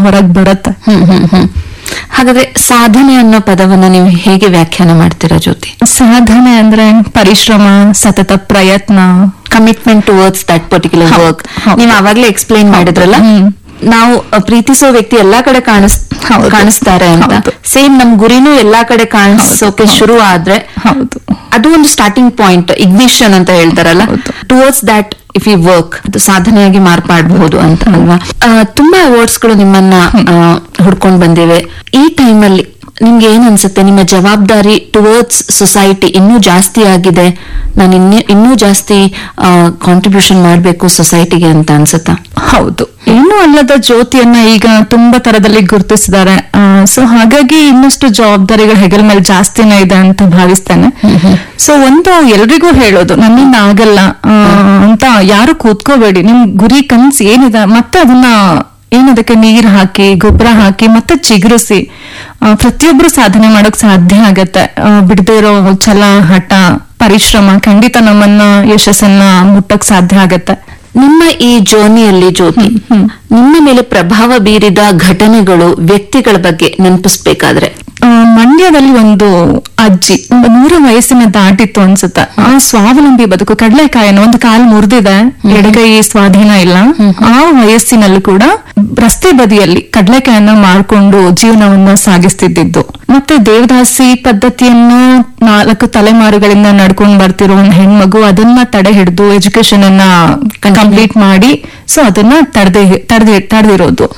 ಹೊರಗ್ ಬರುತ್ತೆ ಹ್ಮ್ ಹ್ಮ್ ಹ್ಮ್ ಹಾಗಾದ್ರೆ ಸಾಧನೆ ಅನ್ನೋ ಪದವನ್ನ ನೀವು ಹೇಗೆ ವ್ಯಾಖ್ಯಾನ ಮಾಡ್ತೀರಾ ಜ್ಯೋತಿ ಸಾಧನೆ ಅಂದ್ರೆ ಪರಿಶ್ರಮ ಸತತ ಪ್ರಯತ್ನ ಕಮಿಟ್ಮೆಂಟ್ ಟುವರ್ಡ್ಸ್ ದಟ್ ಪರ್ಟಿಕ್ಯುಲರ್ ಹೌದು, ವರ್ಕ್ ಹೌದು. ನೀವು ಅವಾಗ್ಲೇ ಎಕ್ಸ್ಪ್ಲೈನ್ ಮಾಡಿದ್ರಲ್ಲ ಹ್ಮ್. ನಾವು ಅ, ಪ್ರೀತಿಸೋ ವ್ಯಕ್ತಿ ಎಲ್ಲಾ ಕಡೆ ಕಾಣಿಸ್ ಹೌದು. ಕಾಣಿಸ್ತಾರೆ ಅಂತ ಹೌದು. ಸೇಮ್ ನಮ್ ಗುರಿನೂ ಎಲ್ಲಾ ಕಡೆ ಕಾಣಿಸೋಕೆ ಹೌದು. ಶುರು ಆದ್ರೆ ಹೌದು ಅದು ಒಂದು ಸ್ಟಾರ್ಟಿಂಗ್ ಪಾಯಿಂಟ್ ಇಗ್ನಿಷನ್ ಅಂತ ಹೇಳ್ತಾರಲ್ಲ ಹೌದು. Towards that if you work ಅದು ಸಾಧನೆಯಾಗಿ ಮಾರ್ಪಾಡಬಹುದು ಅಂತ ಅಲ್ವಾ ಆ, ತುಂಬಾ ಅವಾರ್ಡ್ಸ್ ಗಳು ನಿಮ್ಮನ್ನ ಹುಡ್ಕೊಂಡ್ ಬಂದಿವೆ ಈ ಟೈಮಲ್ಲಿ ನಿಮ್ಗೆ ಏನ್ ಅನ್ಸುತ್ತೆ ನಿಮ್ಮ ಜವಾಬ್ದಾರಿ ಟುವರ್ಡ್ಸ್ ಸೊಸೈಟಿ ಇನ್ನೂ ಜಾಸ್ತಿ ಆಗಿದೆ ನಾನು ಇನ್ನೂ ಇನ್ನೂ ಜಾಸ್ತಿ ಕಾಂಟ್ರಿಬ್ಯೂಷನ್ ಮಾಡ್ಬೇಕು ಸೊಸೈಟಿಗೆ ಅಂತ ಅನ್ಸುತ್ತಾ ಹೌದು ಏನು ಅಲ್ಲದ ಜ್ಯೋತಿಯನ್ನ ಈಗ ತುಂಬಾ ತರದಲ್ಲಿ ಗುರುತಿಸಿದ್ದಾರೆ ಸೊ ಹಾಗಾಗಿ ಇನ್ನಷ್ಟು ಜವಾಬ್ದಾರಿಗಳು ಹೆಗಲ ಮೇಲೆ ಜಾಸ್ತಿನೇ ಇದೆ ಅಂತ ಭಾವಿಸ್ತೇನೆ ಸೊ ಒಂದು ಎಲ್ರಿಗೂ ಹೇಳೋದು ನನ್ನಿಂದ ಆಗಲ್ಲ ಆ, ಅಂತ ಯಾರು ಕೂತ್ಕೋಬೇಡಿ ನಿಮ್ ಗುರಿ ಕನ್ಸ್ ಏನಿದೆ ಮತ್ತೆ ಅದನ್ನ ಏನದಕ್ಕೆ ನೀರ್ ಹಾಕಿ ಗೊಬ್ಬರ ಹಾಕಿ ಮತ್ತೆ ಚಿಗುರಿಸಿ ಆ, ಪ್ರತಿಯೊಬ್ರು ಸಾಧನೆ ಮಾಡೋಕ್ ಸಾಧ್ಯ ಆಗತ್ತೆ ಆ, ಬಿಡದೇ ಇರೋ ಛಲ ಹಠ ಪರಿಶ್ರಮ ಖಂಡಿತ ನಮ್ಮನ್ನ ಯಶಸ್ಸನ್ನ ಮುಟ್ಟಕ್ ಸಾಧ್ಯ ಆಗತ್ತೆ ನಿಮ್ಮ ಈ ಜರ್ನಿಯಲ್ಲಿ ಜ್ಯೋತಿ ನಿಮ್ಮ ಮೇಲೆ ಪ್ರಭಾವ ಬೀರಿದ ಘಟನೆಗಳು ವ್ಯಕ್ತಿಗಳ ಬಗ್ಗೆ ನೆನಪಿಸ್ಬೇಕಾದ್ರೆ ಆ, ಮಂಡ್ಯದಲ್ಲಿ ಒಂದು ಅಜ್ಜಿ ಒಂದು ನೂರ ವಯಸ್ಸಿನ ದಾಟಿತ್ತು ಅನ್ಸುತ್ತೆ ಆ ಸ್ವಾವಲಂಬಿ ಬದುಕು ಕಡಲೆಕಾಯಿನ ಒಂದು ಕಾಲು ಮುರಿದಿದೆ ಎಡಗೈ ಸ್ವಾಧೀನ ಇಲ್ಲ ಆ ವಯಸ್ಸಿನಲ್ಲೂ ಕೂಡ ರಸ್ತೆ ಬದಿಯಲ್ಲಿ ಕಡಲೆಕಾಯನ್ನ ಮಾರ್ಕೊಂಡು ಜೀವನವನ್ನ ಸಾಗಿಸ್ತಿದ್ದು ಮತ್ತೆ ದೇವದಾಸಿ ಪದ್ಧತಿಯನ್ನ ನಾಲ್ಕು ತಲೆಮಾರುಗಳಿಂದ ನಡ್ಕೊಂಡು ಬರ್ತಿರೋ ಒಂದು ಹೆಣ್ಮಗು ಅದನ್ನ ತಡೆ ಹಿಡಿದು ಎಜುಕೇಶನ್ ಅನ್ನ ಕಂಪ್ಲೀಟ್ ಮಾಡಿ ಸೊ ಅದನ್ನ ತಡೆದೇ ತಡೆದಿ ತಡೆದಿರೋದು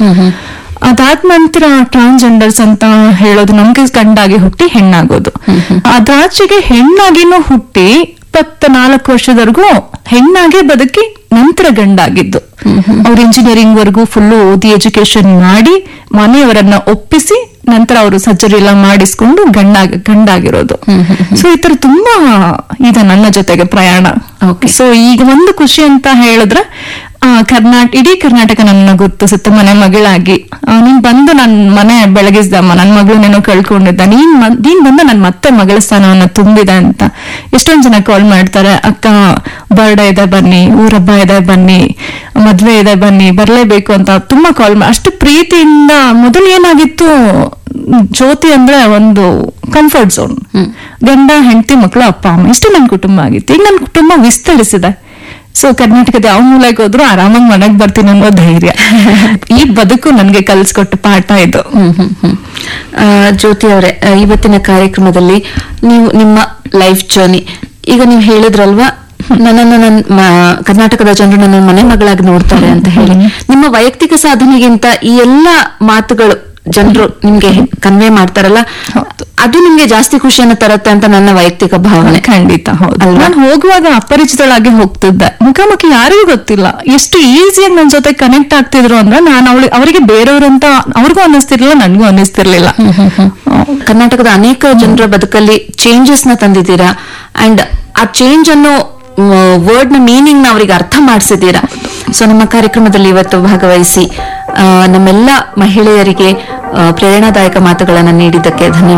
ಅದಾದ ನಂತರ ಟ್ರಾನ್ಸ್ಜೆಂಡರ್ಸ್ ಅಂತ ಹೇಳೋದು ನಮ್ಗೆ ಗಂಡಾಗಿ ಹುಟ್ಟಿ ಹೆಣ್ಣಾಗೋದು ಅದಾಚೆಗೆ ಹೆಣ್ಣಾಗಿನೂ ಹುಟ್ಟಿ ಇಪ್ಪತ್ತ ನಾಲ್ಕು ವರ್ಷದವರೆಗೂ ಹೆಣ್ಣಾಗೆ ಬದುಕಿ ನಂತರ ಗಂಡಾಗಿದ್ದು ಅವ್ರು ಇಂಜಿನಿಯರಿಂಗ್ ವರ್ಗೂ ಫುಲ್ ಓದಿ ಎಜುಕೇಶನ್ ಮಾಡಿ ಮನೆಯವರನ್ನ ಒಪ್ಪಿಸಿ ನಂತರ ಅವರು ಸರ್ಜರಿ ಎಲ್ಲ ಮಾಡಿಸ್ಕೊಂಡು ಗಂಡಾಗ ಗಂಡಾಗಿರೋದು ಸೊ ಈ ತರ ತುಂಬಾ ಇದೆ ನನ್ನ ಜೊತೆಗೆ ಪ್ರಯಾಣ Okay. ಸೊ ಈಗ ಒಂದು ಖುಷಿ ಅಂತ ಹೇಳಿದ್ರೆ ಕರ್ನಾಟಕ ಇಡೀ ಕರ್ನಾಟಕ ನನ್ನ ಗುರುತಿಸುತ್ತೆ ಮನೆ ಮಗಳಾಗಿ ಆ, ನೀನ್ ಬಂದು ನನ್ ಮನೆ ಬೆಳಗಿಸ್ದಮ್ಮ ನನ್ ಮಗಳು ನೀನು ಕಳ್ಕೊಂಡಿದ್ದ ನೀನ್ ಮನ್- ನೀನ್ ಬಂದು ನನ್ ಮತ್ತೆ ಮಗಳ ಸ್ಥಾನವನ್ನ ತುಂಬಿದೆ ಅಂತ ಎಷ್ಟೊಂದ್ ಜನ ಕಾಲ್ ಮಾಡ್ತಾರೆ ಅಕ್ಕ ಬರ್ಡೇ ಇದೆ ಬನ್ನಿ ಊರಬ್ಬ ಇದೆ ಬನ್ನಿ ಮದ್ವೆ ಇದೆ ಬನ್ನಿ ಬರ್ಲೇಬೇಕು ಅಂತ ತುಂಬಾ ಕಾಲ್ ಮಾಡಿ ಅಷ್ಟು ಪ್ರೀತಿಯಿಂದ ಮೊದಲು ಏನಾಗಿತ್ತು ಜ್ಯೋತಿ ಅಂದ್ರೆ ಒಂದು ಕಂಫರ್ಟ್ ಝೋನ್ ಗಂಡ ಹೆಂಡತಿ ಮಕ್ಕಳು ಅಪ್ಪ ಅಮ್ಮ ಇಷ್ಟು ನನ್ನ ಕುಟುಂಬ ಆಗಿತ್ತು ಈಗ ನನ್ನ ಕುಟುಂಬ ವಿಸ್ತರಿಸಿದೆ ಸೊ ಕರ್ನಾಟಕದ ಯಾವ ಮೂಲೆಗೆ ಹೋದ್ರು ಆರಾಮಾಗಿ ಮನೆಗ್ ಬರ್ತೀನಿ ಅನ್ನೋ ಧೈರ್ಯ ಈ ಬದುಕು ನನ್ಗೆ ಕಲ್ಸ್ಕೊಟ್ಟ ಪಾಠ ಇದು ಹ್ಮ್ ಹ್ಮ್ ಹ್ಮ್ ಆ, ಜ್ಯೋತಿ ಅವರೇ ಆ, ಇವತ್ತಿನ ಕಾರ್ಯಕ್ರಮದಲ್ಲಿ ನೀವು ನಿಮ್ಮ ಲೈಫ್ ಜರ್ನಿ ಈಗ ನೀವು ಹೇಳಿದ್ರಲ್ವಾ ನನ್ನನ್ನು ನನ್ನ ಮ- ಕರ್ನಾಟಕದ ಜನರು ನನ್ನ ಮನೆ ಮಗಳಾಗಿ ನೋಡ್ತಾರೆ ಅಂತ ಹೇಳಿ ನಿಮ್ಮ ವೈಯಕ್ತಿಕ ಸಾಧನೆಗಿಂತ ಈ ಎಲ್ಲ ಮಾತುಗಳು ಜನರು ನಿಮ್ಗೆ ಕನ್ವೆ ಮಾಡ್ತಾರಲ್ಲ ಅದು ನಿಮ್ಗೆ ಜಾಸ್ತಿ ಖುಷಿಯನ್ನ ತರತ್ತೆ ಅಂತ ನನ್ನ ವೈಯಕ್ತಿಕ ಭಾವನೆ ಖಂಡಿತ ಹೌದು ಅಲ್ವಾ? ನಾನು ಹೋಗುವಾಗ ಅಪರಿಚಿತಳಾಗಿ ಹೋಗ್ತಿದ್ದೆ ಮುಖಾಮುಖಿ ಯಾರಿಗೂ ಗೊತ್ತಿಲ್ಲ ಎಷ್ಟು ಈಸಿಯಾಗಿ ನನ್ನ ಜೊತೆ ಕನೆಕ್ಟ್ ಆಗ್ತಿದ್ರು ಅಂದ್ರೆ ನಾನು ಅವಳಿಗೆ ಅವರಿಗೆ ಬೇರೆಯವ್ರಂತ ಅವ್ರಿಗೂ ಅನ್ನಿಸ್ತಿರ್ಲಿಲ್ಲ ನನ್ಗೂ ಅನ್ನಿಸ್ತಿರ್ಲಿಲ್ಲ ಕರ್ನಾಟಕದ ಅನೇಕ ಜನರ ಬದುಕಲ್ಲಿ ಚೇಂಜಸ್ ನ ತಂದಿದ್ದೀರಾ ಅಂಡ್ ಆ ಚೇಂಜ್ ಅನ್ನೋ ವರ್ಡ್ ನ ಮೀನಿಂಗ್ ನ ಅವರಿಗೆ ಅರ್ಥ ಮಾಡಿಸಿದ್ದೀರಾ ಸೊ ನಮ್ಮ ಕಾರ್ಯಕ್ರಮದಲ್ಲಿ ಇವತ್ತು ಭಾಗವಹಿಸಿ ಆ, ನಮ್ಮೆಲ್ಲ ಮಹಿಳೆಯರಿಗೆ ಆ, ಪ್ರೇರಣಾದಾಯಕ ಮಾತುಗಳನ್ನು ನೀಡಿದ್ದಕ್ಕೆ ಧನ್ಯವಾದ